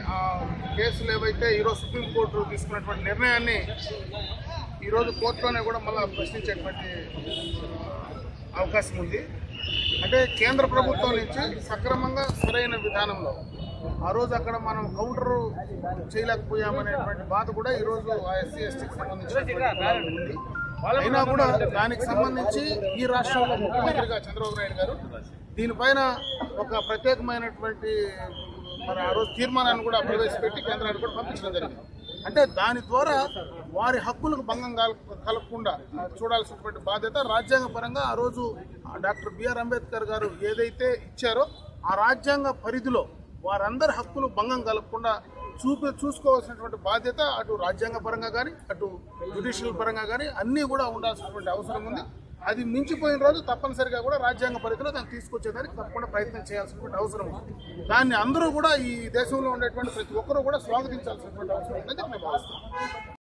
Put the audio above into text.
ఆ కేసులు ఏవైతే ఈరోజు సుప్రీంకోర్టు తీసుకున్నటువంటి నిర్ణయాన్ని ఈరోజు కోర్టులోనే కూడా మళ్ళీ ప్రశ్నించేటువంటి అవకాశం ఉంది అంటే కేంద్ర ప్రభుత్వం నుంచి సక్రమంగా సరైన విధానంలో ఆ రోజు అక్కడ మనం కౌంటర్ చేయలేకపోయామనేటువంటి బాధ కూడా ఈరోజు ఆ ఎస్సీ ఎస్టీకి సంబంధించిన ఉంది అయినా కూడా దానికి సంబంధించి ఈ రాష్ట్రంలో ముఖ్యమంత్రిగా చంద్రబాబు నాయుడు గారు దీనిపైన ఒక ప్రత్యేకమైనటువంటి మరి ఆ రోజు తీర్మానాన్ని కూడా ప్రవేశపెట్టి కేంద్రానికి కూడా పంపించడం జరిగింది అంటే దాని ద్వారా వారి హక్కులకు భంగం కల- కలగకుండా చూడాల్సినటువంటి బాధ్యత రాజ్యాంగ పరంగా ఆ రోజు డాక్టర్ బిఆర్ అంబేద్కర్ గారు ఏదైతే ఇచ్చారో ఆ రాజ్యాంగ పరిధిలో వారందరి హక్కులు భంగం కలగకుండా చూపి చూసుకోవాల్సినటువంటి బాధ్యత అటు రాజ్యాంగ పరంగా కానీ అటు జ్యుడిషియల్ పరంగా కానీ అన్నీ కూడా ఉండాల్సినటువంటి అవసరం ఉంది అది మించిపోయిన రోజు తప్పనిసరిగా కూడా రాజ్యాంగ పరిధిలో దాన్ని తీసుకొచ్చేదానికి తప్పకుండా ప్రయత్నం చేయాల్సినటువంటి అవసరం ఉంది దాన్ని అందరూ కూడా ఈ దేశంలో ఉండేటువంటి ప్రతి ఒక్కరూ కూడా స్వాగతించాల్సినటువంటి అవసరం ఉందని నేను భావిస్తున్నాను